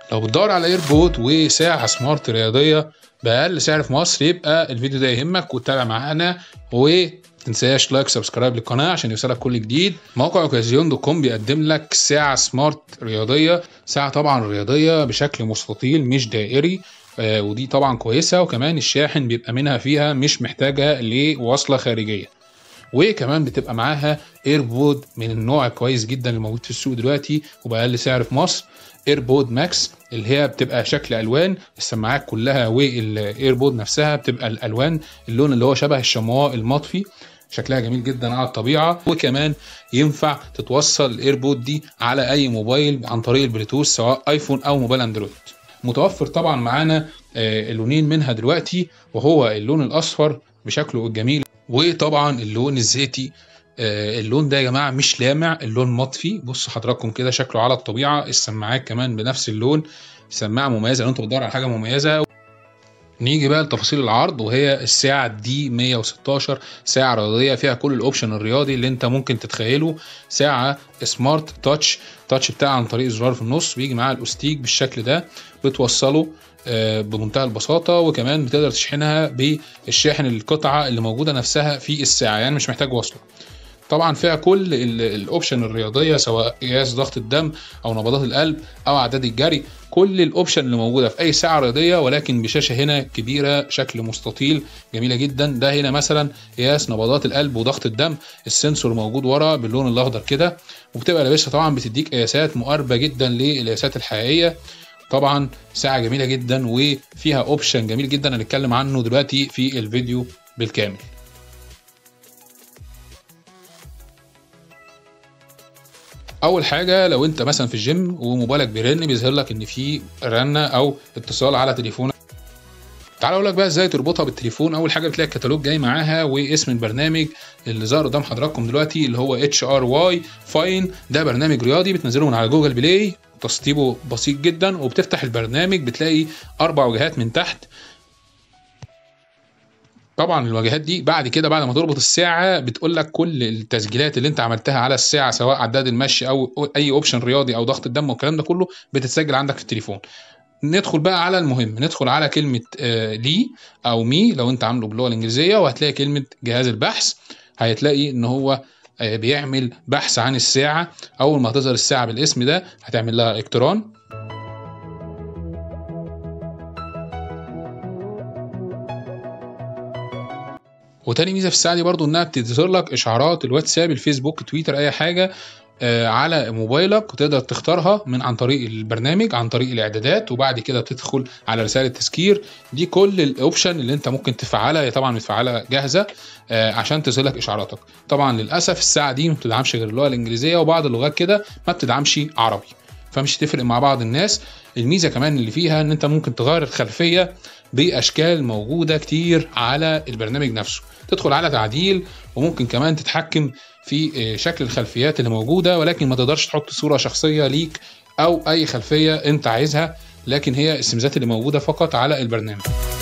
لو بتدور على ايربود وساعة سمارت رياضية بأقل سعر في مصر يبقى الفيديو ده يهمك وتتابع معانا و تنساش لايك سبسكرايب للقناة عشان يوصلك كل جديد موقع اوكازيون دوت كوم بيقدم لك ساعة سمارت رياضية ساعة طبعا رياضية بشكل مستطيل مش دائري آه ودي طبعا كويسة وكمان الشاحن بيبقى منها فيها مش محتاجة لوصلة خارجية وكمان بتبقى معاها ايربود من النوع كويس جدا اللي موجود في السوق دلوقتي وبأقل سعر في مصر ايربود ماكس اللي هي بتبقى شكل الوان السماعات كلها والايربود نفسها بتبقى الالوان اللون اللي هو شبه الشمواء المطفي شكلها جميل جدا على الطبيعه وكمان ينفع تتوصل الايربود دي على اي موبايل عن طريق البلوتوث سواء ايفون او موبايل اندرويد متوفر طبعا معانا اللونين منها دلوقتي وهو اللون الاصفر بشكله الجميل وطبعا اللون الزيتي اللون ده يا جماعه مش لامع اللون مطفي بصوا حضراتكم كده شكله على الطبيعه السماعات كمان بنفس اللون سماعه مميزه لو انت بتدور على حاجه مميزه نيجي بقى لتفاصيل العرض وهي الساعة دي 116 ساعة رياضية فيها كل الاوبشن الرياضي اللي انت ممكن تتخيله ساعة سمارت تاتش تاتش بتاعها عن طريق زرار في النص بيجي معاها الاوستيك بالشكل ده بتوصله بمنتهى البساطة وكمان بتقدر تشحنها بالشاحن القطعة اللي موجودة نفسها في الساعة يعني مش محتاج وصله طبعا فيها كل الاوبشن الرياضيه سواء قياس ضغط الدم او نبضات القلب او اعداد الجري كل الاوبشن اللي موجوده في اي ساعه رياضيه ولكن بشاشه هنا كبيره شكل مستطيل جميله جدا ده هنا مثلا قياس نبضات القلب وضغط الدم السنسور موجود ورا باللون الاخضر كده وبتبقى لابسها طبعا بتديك قياسات مقاربه جدا للقياسات الحقيقيه طبعا ساعه جميله جدا وفيها اوبشن جميل جدا هنتكلم عنه دلوقتي في الفيديو بالكامل اول حاجه لو انت مثلا في الجيم وموبايلك بيرن بيظهر لك ان في رنه او اتصال على تليفونك تعال اقول لك بقى ازاي تربطها بالتليفون اول حاجه بتلاقي الكتالوج جاي معاها واسم البرنامج اللي ظهر قدام حضراتكم دلوقتي اللي هو اتش ار واي فاين ده برنامج رياضي بتنزله من على جوجل بلاي تسطيبه بسيط جدا وبتفتح البرنامج بتلاقي اربع وجهات من تحت طبعا الواجهات دي بعد كده بعد ما تربط الساعه بتقول لك كل التسجيلات اللي انت عملتها على الساعه سواء عداد المشي او اي اوبشن رياضي او ضغط الدم والكلام ده كله بتتسجل عندك في التليفون ندخل بقى على المهم ندخل على كلمه آه لي او مي لو انت عامله باللغه الانجليزيه وهتلاقي كلمه جهاز البحث هتلاقي ان هو آه بيعمل بحث عن الساعه اول ما تظهر الساعه بالاسم ده هتعمل لها اقتران وتاني ميزه في الساعه دي برضو انها بتظهر لك اشعارات الواتساب الفيسبوك تويتر اي حاجه آه على موبايلك وتقدر تختارها من عن طريق البرنامج عن طريق الاعدادات وبعد كده بتدخل على رساله تذكير دي كل الاوبشن اللي انت ممكن تفعلها هي طبعا متفعله جاهزه آه عشان تظهر لك اشعاراتك طبعا للاسف الساعه دي ما بتدعمش غير اللغه الانجليزيه وبعض اللغات كده ما بتدعمش عربي فمش هتفرق مع بعض الناس الميزه كمان اللي فيها ان انت ممكن تغير الخلفيه باشكال موجوده كتير على البرنامج نفسه تدخل على تعديل وممكن كمان تتحكم في شكل الخلفيات اللي موجوده ولكن ما تقدرش تحط صوره شخصيه ليك او اي خلفيه انت عايزها لكن هي السمزات اللي موجوده فقط على البرنامج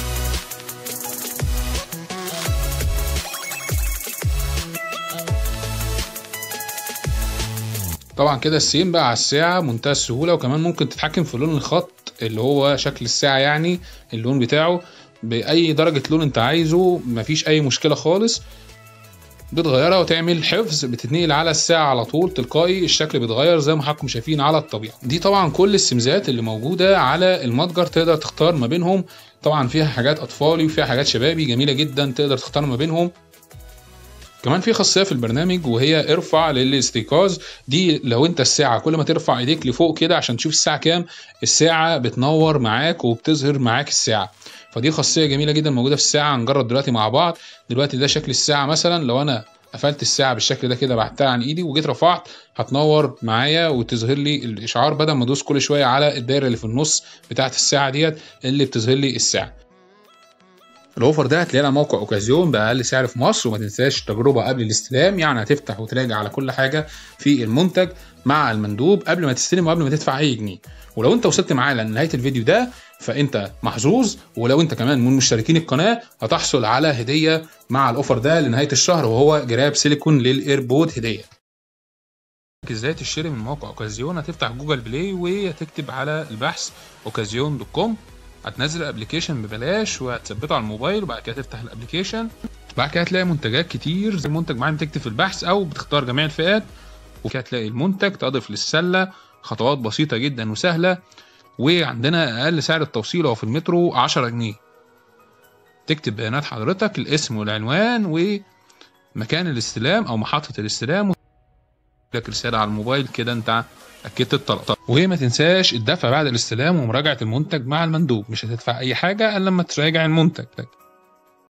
طبعا كده السيم بقى على الساعة منتهى السهولة وكمان ممكن تتحكم في لون الخط اللي هو شكل الساعة يعني اللون بتاعه بأي درجة لون انت عايزه مفيش أي مشكلة خالص بتغيرها وتعمل حفظ بتتنقل على الساعة على طول تلقائي الشكل بيتغير زي ما حضراتكم شايفين على الطبيعة دي طبعا كل السمزات اللي موجودة على المتجر تقدر تختار ما بينهم طبعا فيها حاجات أطفالي وفيها حاجات شبابي جميلة جدا تقدر تختار ما بينهم كمان في خاصيه في البرنامج وهي ارفع للاستيقاظ دي لو انت الساعه كل ما ترفع ايديك لفوق كده عشان تشوف الساعه كام الساعه بتنور معاك وبتظهر معاك الساعه فدي خاصيه جميله جدا موجوده في الساعه هنجرب دلوقتي مع بعض دلوقتي ده شكل الساعه مثلا لو انا قفلت الساعه بالشكل ده كده بعدتها عن ايدي وجيت رفعت هتنور معايا وتظهر لي الاشعار بدل ما ادوس كل شويه على الدايره اللي في النص بتاعه الساعه ديت اللي بتظهر لي الساعه الاوفر ده هتلاقيه على موقع اوكازيون باقل سعر في مصر وما تنساش التجربه قبل الاستلام يعني هتفتح وتراجع على كل حاجه في المنتج مع المندوب قبل ما تستلم وقبل ما تدفع اي جنيه ولو انت وصلت معانا لنهايه الفيديو ده فانت محظوظ ولو انت كمان من مشتركين القناه هتحصل على هديه مع الاوفر ده لنهايه الشهر وهو جراب سيليكون للايربود هديه ازاي تشتري من موقع اوكازيون هتفتح جوجل بلاي وهتكتب على البحث اوكازيون دوت كوم هتنزل الابلكيشن ببلاش وهتثبته على الموبايل وبعد كده تفتح الابلكيشن بعد كده هتلاقي منتجات كتير زي المنتج معين تكتب في البحث او بتختار جميع الفئات وكده هتلاقي المنتج تضيف للسله خطوات بسيطه جدا وسهله وعندنا اقل سعر التوصيل هو في المترو 10 جنيه تكتب بيانات حضرتك الاسم والعنوان ومكان الاستلام او محطه الاستلام لك رساله على الموبايل كده انت اكدت الطلب وما تنساش الدفع بعد الاستلام ومراجعه المنتج مع المندوب مش هتدفع اي حاجه الا لما تراجع المنتج